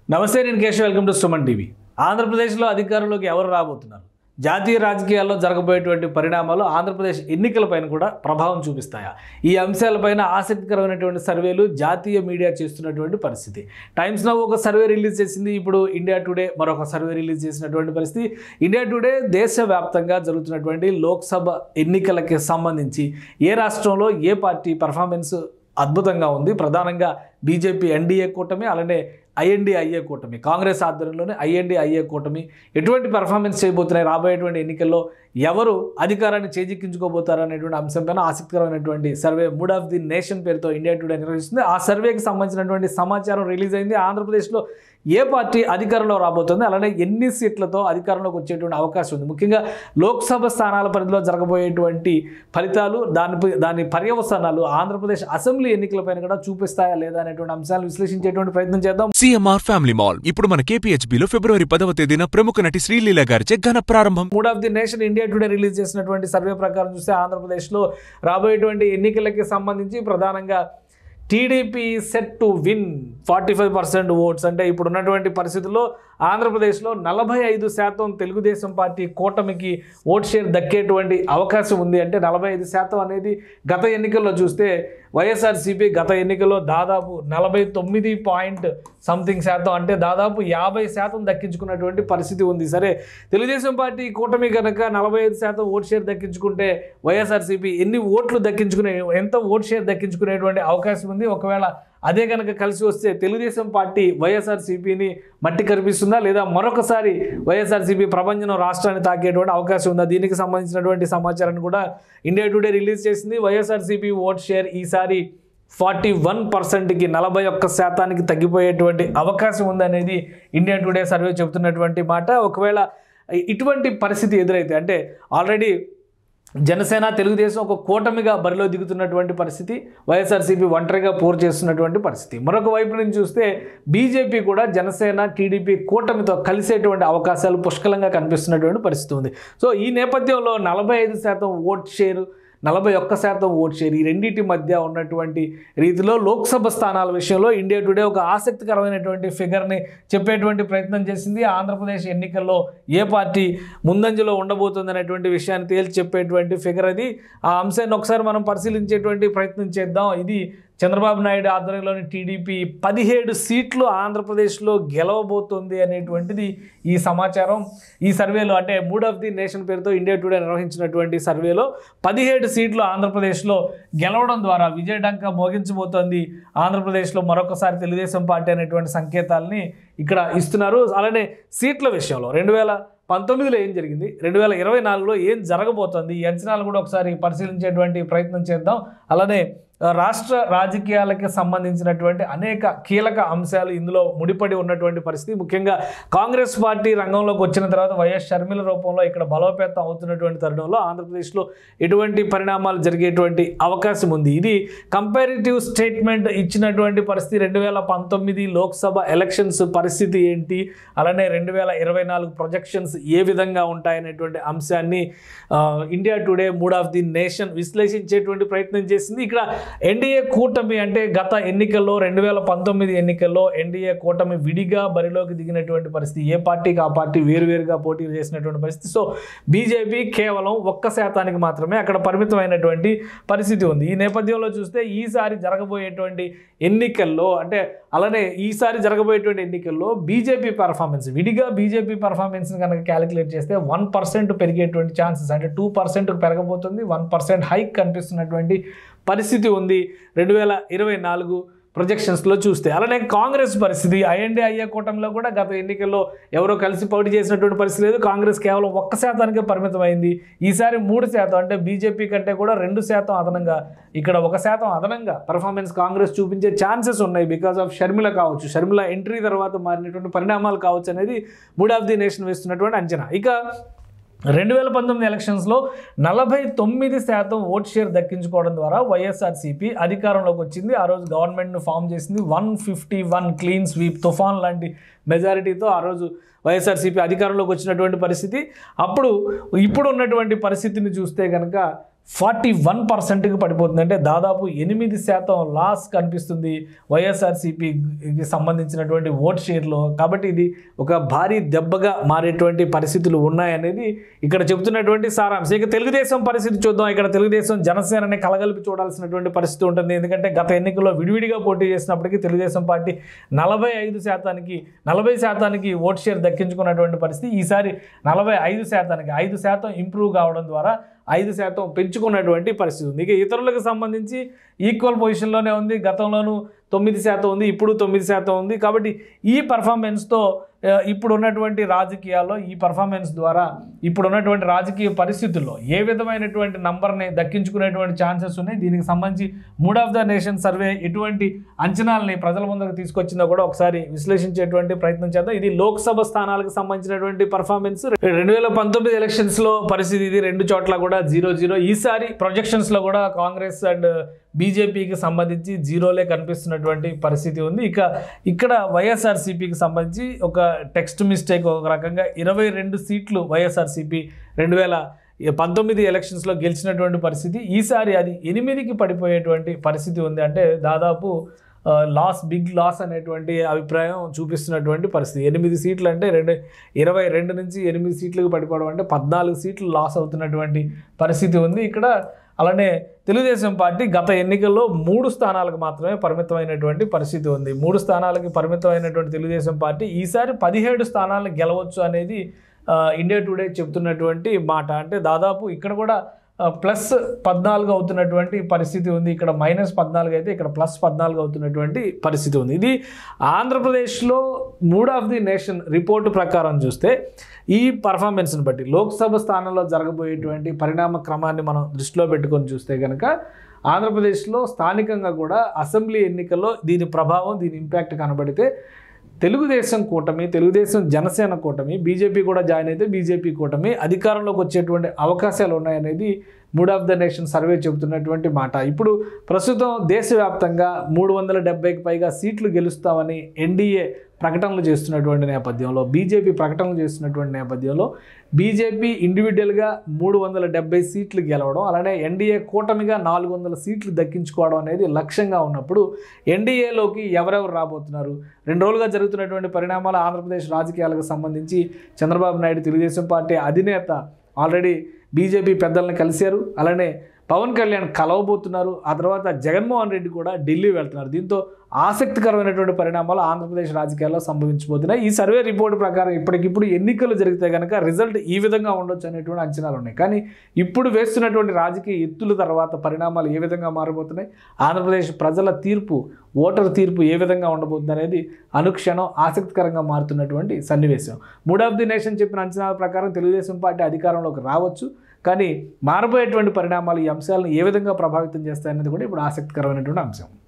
నమస్తే నేను Keshav welcome to Suman TV ఆంధ్రప్రదేశ్లో అధికారంలోకి ఎవరు రాబోతున్నారు జాతీయ రాజకీయాల్లో జరగబోయేటువంటి పరిణామాలు ఆంధ్రప్రదేశ్ ఎన్నికలపైన కూడా ప్రభావం చూపిస్తాయా ఈ అంశాలపైన ఆసక్తికరమైనటువంటి సర్వేలు జాతీయ మీడియా చేస్తున్నటువంటి పరిస్థితి టైమ్స్ నవ్ ఒక సర్వే రిలీజ్ చేసింది ఇప్పుడు ఇండియా టుడే మరొక సర్వే రిలీజ్ చేసినటువంటి పరిస్థితి ఇండియా టుడే దేశవ్యాప్తంగా జరుగుతున్నటువంటి లోక్సభ ఎన్నికలకి సంబంధించి ఏ రాష్ట్రంలో ఏ పార్టీ పర్ఫార్మెన్స్ అద్భుతంగా ఉంది ప్రధానంగా బీజేపీ ఎన్డీఏ కూటమి అలానే ఐఎన్డీఐఏ కూటమి కాంగ్రెస్ ఆధ్వర్యంలోనే ఐఎన్డీఐఏ కూటమి ఎటువంటి పెర్ఫార్మెన్స్ చేయబోతున్నాయి రాబోయేటువంటి ఎన్నికల్లో ఎవరు అధికారాన్ని చేజిక్కించుకోబోతారు అనేటువంటి అంశంపైన ఆసక్తికరమైనటువంటి survey mood of the nation పేరుతో ఇండియా టుడే నిర్వహిస్తుంది ఆ సర్వేకి సంబంధించినటువంటి సమాచారం రిలీజ్ అయింది ఆంధ్రప్రదేశ్లో ఏ పార్టీ అధికారంలో రాబోతుంది అలానే ఎన్ని సీట్లతో అధికారంలోకి వచ్చేటువంటి అవకాశం ఉంది ముఖ్యంగా లోక్సభ స్థానాల పరిధిలో జరగబోయేటువంటి ఫలితాలు దాని దాని పర్యవసానాలు ఆంధ్రప్రదేశ్ అసెంబ్లీ ఎన్నికలపైన కూడా చూపిస్తాయా లేదా అనేటువంటి అంశాలను విశ్లేషించేటువంటి ప్రయత్నం చేద్దాం సిఎంఆర్ ఫ్యామిలీ మాల్ ఇప్పుడు మన కేపీహెచ్బిలో ఫిబ్రవరి పదవ తేదీన ప్రముఖ నటి శ్రీలీల గారిచే ఘన ప్రారంభం mood of the nation India Today release చేసినటువంటి సర్వే ప్రకారం చూస్తే ఆంధ్రప్రదేశ్లో రాబోయేటువంటి ఎన్నికలకి సంబంధించి ప్రధానంగా TDP set to win forty five percent votes అంటే ఇప్పుడు ఉన్నటువంటి పరిస్థితుల్లో ఆంధ్రప్రదేశ్లో నలభై ఐదు శాతం తెలుగుదేశం పార్టీ కూటమికి ఓట్ షేర్ దక్కేటువంటి అవకాశం ఉంది అంటే నలభై ఐదు శాతం అనేది గత ఎన్నికల్లో చూస్తే వైఎస్ఆర్సీపీ గత ఎన్నికల్లో దాదాపు నలభై తొమ్మిది పాయింట్ సంథింగ్ శాతం అంటే దాదాపు యాభై శాతం దక్కించుకున్నటువంటి పరిస్థితి ఉంది సరే తెలుగుదేశం పార్టీ కూటమి కనుక నలభై ఐదు శాతం ఓట్ షేర్ దక్కించుకుంటే వైఎస్ఆర్సీపీ ఎన్ని ఓట్లు దక్కించుకునే ఎంత ఓట్ షేర్ దక్కించుకునేటువంటి అవకాశం ఉంది ఒకవేళ అదే కనుక కలిసి వస్తే తెలుగుదేశం పార్టీ వైఎస్ఆర్సీపీని మట్టి కనిపిస్తుందా లేదా మరొకసారి వైఎస్ఆర్సీపీ ప్రభంజనం రాష్ట్రాన్ని తాకేటువంటి అవకాశం ఉందా దీనికి సంబంధించినటువంటి సమాచారాన్ని కూడా ఇండియా టుడే రిలీజ్ చేసింది వైఎస్ఆర్సీపీ ఓట్ షేర్ ఈసారి ఫార్టీ వన్ పర్సెంట్కి నలభై ఒక్క శాతానికి తగ్గిపోయేటువంటి అవకాశం ఉందనేది ఇండియా టుడే సర్వే చెబుతున్నటువంటి మాట ఒకవేళ ఇటువంటి పరిస్థితి ఎదురైతే అంటే ఆల్రెడీ జనసేన తెలుగుదేశం ఒక కూటమిగా బరిలో దిగుతున్నటువంటి పరిస్థితి వైఎస్ఆర్సీపీ ఒంటరిగా పోరు చేస్తున్నటువంటి పరిస్థితి మరొక వైపు నుంచి చూస్తే బీజేపీ కూడా జనసేన టీడీపీ కూటమితో కలిసేటువంటి అవకాశాలు పుష్కలంగా కనిపిస్తున్నటువంటి పరిస్థితి ఉంది సో ఈ నేపథ్యంలో నలభై ఐదు శాతం ఓట్ షేరు నలభై ఒక్క శాతం ఓట్ షేర్ ఈ రెండింటి మధ్య ఉన్నటువంటి రీతిలో లోక్సభ స్థానాల విషయంలో ఇండియా టుడే ఒక ఆసక్తికరమైనటువంటి ఫిగర్ని చెప్పేటువంటి ప్రయత్నం చేసింది ఆంధ్రప్రదేశ్ ఎన్నికల్లో ఏ పార్టీ ముందంజలో ఉండబోతుంది అనేటువంటి విషయాన్ని తేల్చి చెప్పేటువంటి ఫిగర్ అది ఆ అంశాన్ని ఒకసారి మనం పరిశీలించేటువంటి ప్రయత్నం చేద్దాం ఇది చంద్రబాబు నాయుడు ఆధ్వర్యంలోని టీడీపీ పదిహేడు సీట్లు ఆంధ్రప్రదేశ్లో గెలవబోతోంది అనేటువంటిది ఈ సమాచారం ఈ సర్వేలో అంటే మూడ్ ఆఫ్ ది నేషన్ పేరుతో ఇండియా టుడే నిర్వహించినటువంటి సర్వేలో పదిహేడు సీట్లు ఆంధ్రప్రదేశ్లో గెలవడం ద్వారా విజయడంక మోగించబోతోంది ఆంధ్రప్రదేశ్లో మరొకసారి తెలుగుదేశం పార్టీ అనేటువంటి సంకేతాలని ఇక్కడ ఇస్తున్నారు అలానే సీట్ల విషయంలో రెండు వేల పంతొమ్మిదిలో ఏం జరిగింది రెండు వేల ఇరవై నాలుగులో ఏం జరగబోతోంది ఈ అంచనాలు కూడా ఒకసారి పరిశీలించేటువంటి ప్రయత్నం చేద్దాం అలానే ఆ, రాష్ట్ర రాజకీయాలకి సంబంధించినటువంటి అనేక కీలక అంశాలు ఇందులో ముడిపడి ఉన్నటువంటి పరిస్థితి ముఖ్యంగా కాంగ్రెస్ పార్టీ రంగంలోకి వచ్చిన తర్వాత వైఎస్ షర్మిల రూపంలో ఇక్కడ బలోపేతం అవుతున్నటువంటి తరుణంలో ఆంధ్రప్రదేశ్లో ఎటువంటి పరిణామాలు జరిగేటువంటి అవకాశం ఉంది ఇది కంపారిటివ్ స్టేట్మెంట్ ఇచ్చినటువంటి పరిస్థితి రెండు వేల పంతొమ్మిది లోక్సభ ఎలక్షన్స్ పరిస్థితి ఏంటి అలానే రెండు వేల ఇరవై నాలుగు ప్రొజెక్షన్స్ ఏ విధంగా ఉంటాయనేటువంటి అంశాన్ని ఆ, India Today mood of the nation విశ్లేషించేటువంటి ప్రయత్నం చేసింది ఇక్కడ ఎన్డీఏ కూటమి అంటే గత ఎన్నికల్లో రెండు వేల పంతొమ్మిది ఎన్నికల్లో ఎన్డీఏ కూటమి విడిగా బరిలోకి దిగినటువంటి పరిస్థితి ఏ పార్టీకి ఆ పార్టీ వేరువేరుగా పోటీ చేసినటువంటి పరిస్థితి సో బీజేపీ కేవలం ఒక్క శాతానికి మాత్రమే అక్కడ పరిమితమైనటువంటి పరిస్థితి ఉంది ఈ నేపథ్యంలో చూస్తే ఈసారి జరగబోయేటువంటి ఎన్నికల్లో అంటే అలానే ఈసారి జరగబోయేటువంటి ఎన్నికల్లో బీజేపీ పర్ఫార్మెన్స్ విడిగా బీజేపీ పర్ఫార్మెన్స్ని కనుక క్యాలిక్యులేట్ చేస్తే వన్ పర్సెంట్ పెరిగేటువంటి ఛాన్సెస్ అంటే టూ పర్సెంట్ పెరగబోతుంది వన్ పర్సెంట్ హైక్ కనిపిస్తున్నటువంటి పరిస్థితి ఉంది రెండు వేల ఇరవై నాలుగు ప్రొజెక్షన్స్లో చూస్తే అలానే కాంగ్రెస్ పరిస్థితి ఐఎన్డీఐఏ కూటమిలో కూడా గత ఎన్నికల్లో ఎవరో కలిసి పోటీ చేసినటువంటి పరిస్థితి లేదు కాంగ్రెస్ కేవలం ఒక్క శాతానికే పరిమితమైంది ఈసారి మూడు శాతం అంటే బీజేపీ కంటే కూడా రెండు శాతం అదనంగా ఇక్కడ ఒక శాతం అదనంగా పర్ఫార్మెన్స్ కాంగ్రెస్ చూపించే ఛాన్సెస్ ఉన్నాయి బికాస్ ఆఫ్ షర్మిల కావచ్చు షర్మిల ఎంట్రీ తర్వాత మారినటువంటి పరిణామాలు కావచ్చు అనేది మూడ్ ఆఫ్ ది నేషన్ వేస్తున్నటువంటి అంచనా ఇక రెండు వేల పంతొమ్మిది ఎలక్షన్స్లో నలభై తొమ్మిది శాతం ఓట్ షేర్ దక్కించుకోవడం ద్వారా వైఎస్ఆర్సీపీ అధికారంలోకి వచ్చింది ఆ రోజు గవర్నమెంట్ను ఫామ్ చేసింది one fifty one clean sweep తుఫాన్ లాంటి మెజారిటీతో ఆ రోజు వైఎస్ఆర్సీపీ అధికారంలోకి వచ్చినటువంటి పరిస్థితి అప్పుడు ఇప్పుడు ఉన్నటువంటి పరిస్థితిని చూస్తే కనుక ఫార్టీ వన్ పర్సెంట్కి పడిపోతుంది అంటే దాదాపు ఎనిమిది శాతం లాస్ కనిపిస్తుంది వైఎస్ఆర్సీపీకి సంబంధించినటువంటి ఓట్ షేర్లో కాబట్టి ఇది ఒక భారీ దెబ్బగా మారేటువంటి పరిస్థితులు ఉన్నాయనేది ఇక్కడ చెబుతున్నటువంటి సారాంశం ఇక తెలుగుదేశం పరిస్థితి చూద్దాం ఇక్కడ తెలుగుదేశం జనసేనని కలగలిపి చూడాల్సినటువంటి పరిస్థితి ఉంటుంది ఎందుకంటే గత ఎన్నికల్లో విడివిడిగా పోటీ చేసినప్పటికీ తెలుగుదేశం పార్టీ నలభై ఐదు శాతానికి నలభై శాతానికి ఓట్ షేర్ దక్కించుకున్నటువంటి పరిస్థితి ఈసారి నలభై ఐదు శాతానికి ఐదు శాతం ఇంప్రూవ్ కావడం ద్వారా ఐదు శాతం పెంచుకున్నటువంటి పరిస్థితి ఉంది ఇక ఇతరులకు సంబంధించి ఈక్వల్ పొజిషన్లోనే ఉంది గతంలోనూ తొమ్మిది శాతం ఉంది ఇప్పుడు తొమ్మిది శాతం ఉంది కాబట్టి ఈ పర్ఫార్మెన్స్తో ఆ, ఇప్పుడు ఉన్నటువంటి రాజకీయాల్లో ఈ పర్ఫార్మెన్స్ ద్వారా ఇప్పుడు ఉన్నటువంటి రాజకీయ పరిస్థితుల్లో ఏ విధమైనటువంటి నంబర్ని దక్కించుకునేటువంటి ఛాన్సెస్ ఉన్నాయి దీనికి సంబంధించి mood of the nation survey ఎటువంటి అంచనాలని ప్రజల ముందుకు తీసుకొచ్చిందో కూడా ఒకసారి విశ్లేషించేటువంటి ప్రయత్నం చేద్దాం ఇది లోక్సభ స్థానాలకు సంబంధించినటువంటి పర్ఫార్మెన్స్ రెండు వేల పంతొమ్మిది ఎలక్షన్స్లో పరిస్థితి ఇది రెండు చోట్ల కూడా జీరో జీరో ఈసారి ప్రొజెక్షన్స్లో కూడా కాంగ్రెస్ అండ్ బీజేపీకి సంబంధించి జీరోలే కనిపిస్తున్నటువంటి పరిస్థితి ఉంది ఇక ఇక్కడ వైఎస్ఆర్సీపీకి సంబంధించి ఒక టెక్స్ట్ మిస్టేక్ ఒక రకంగా ఇరవై రెండు సీట్లు వైఎస్ఆర్సీపీ రెండు వేల పంతొమ్మిది ఎలక్షన్స్లో గెలిచినటువంటి పరిస్థితి ఈసారి అది ఎనిమిదికి పడిపోయేటువంటి పరిస్థితి ఉంది అంటే దాదాపు లాస్ బిగ్ లాస్ అనేటువంటి అభిప్రాయం చూపిస్తున్నటువంటి పరిస్థితి ఎనిమిది సీట్లు అంటే రెండు ఇరవై రెండు నుంచి ఎనిమిది సీట్లకు పడిపోవడం అంటే పద్నాలుగు సీట్లు లాస్ అవుతున్నటువంటి పరిస్థితి ఉంది ఇక్కడ అలానే తెలుగుదేశం పార్టీ గత ఎన్నికల్లో మూడు స్థానాలకు మాత్రమే పరిమితమైనటువంటి పరిస్థితి ఉంది మూడు స్థానాలకి పరిమితమైనటువంటి తెలుగుదేశం పార్టీ ఈసారి పదిహేడు స్థానాలను గెలవచ్చు అనేది ఆ, ఇండియా టుడే చెప్తున్నటువంటి మాట అంటే దాదాపు ఇక్కడ కూడా ఆ, ప్లస్ పద్నాలుగు అవుతున్నటువంటి పరిస్థితి ఉంది ఇక్కడ మైనస్ పద్నాలుగు అయితే ఇక్కడ ప్లస్ పద్నాలుగు అవుతున్నటువంటి పరిస్థితి ఉంది ఇది ఆంధ్రప్రదేశ్లో mood of the nation report ప్రకారం చూస్తే ఈ పర్ఫార్మెన్స్ని బట్టి లోక్సభ స్థానంలో జరగబోయేటువంటి పరిణామ క్రమాన్ని మనం దృష్టిలో పెట్టుకొని చూస్తే కనుక ఆంధ్రప్రదేశ్లో స్థానికంగా కూడా అసెంబ్లీ ఎన్నికల్లో దీని ప్రభావం దీని ఇంపాక్ట్ కనబడితే తెలుగుదేశం కూటమి తెలుగుదేశం జనసేన కూటమి బీజేపీ కూడా జాయిన్ అయితే బీజేపీ కూటమి అధికారంలోకి వచ్చేటువంటి అవకాశాలు ఉన్నాయనేది mood of the nation survey చెబుతున్నటువంటి మాట ఇప్పుడు ప్రస్తుతం దేశవ్యాప్తంగా మూడు వందల డెబ్బైకి పైగా సీట్లు గెలుస్తామని ఎన్డీఏ ప్రకటనలు చేస్తున్నటువంటి నేపథ్యంలో బీజేపీ ప్రకటనలు చేస్తున్నటువంటి నేపథ్యంలో బీజేపీ ఇండివిజువల్గా మూడు వందల డెబ్బై సీట్లు గెలవడం అలానే ఎన్డీఏ కూటమిగా నాలుగు వందల సీట్లు దక్కించుకోవడం అనేది లక్ష్యంగా ఉన్నప్పుడు ఎన్డీఏలోకి ఎవరెవరు రాబోతున్నారు రెండు రోజులుగా జరుగుతున్నటువంటి పరిణామాలు ఆంధ్రప్రదేశ్ రాజకీయాలకు సంబంధించి చంద్రబాబు నాయుడు తెలుగుదేశం పార్టీ అధినేత ఆల్రెడీ బీజేపీ పెద్దలను కలిశారు అలానే పవన్ కళ్యాణ్ కలవబోతున్నారు ఆ తర్వాత జగన్మోహన్ రెడ్డి కూడా ఢిల్లీ వెళ్తున్నారు దీంతో ఆసక్తికరమైనటువంటి పరిణామాలు ఆంధ్రప్రదేశ్ రాజకీయాల్లో సంభవించబోతున్నాయి ఈ సర్వే రిపోర్ట్ ప్రకారం ఇప్పటికిప్పుడు ఎన్నికలు జరిగితే కనుక రిజల్ట్ ఈ విధంగా ఉండొచ్చు అనేటువంటి అంచనాలు ఉన్నాయి కానీ ఇప్పుడు వేస్తున్నటువంటి రాజకీయ ఎత్తుల తర్వాత పరిణామాలు ఏ విధంగా మారబోతున్నాయి ఆంధ్రప్రదేశ్ ప్రజల తీర్పు ఓటర్ తీర్పు ఏ విధంగా ఉండబోతుంది అనేది అనుక్షణం ఆసక్తికరంగా మారుతున్నటువంటి సన్నివేశం మూడ్ ఆఫ్ ది నేషన్ చెప్పిన అంచనాల ప్రకారం తెలుగుదేశం పార్టీ అధికారంలోకి రావచ్చు కానీ మారబోయేటువంటి పరిణామాలు ఈ అంశాలను ఏ విధంగా ప్రభావితం చేస్తాయన్నది కూడా ఇప్పుడు ఆసక్తికరమైనటువంటి అంశం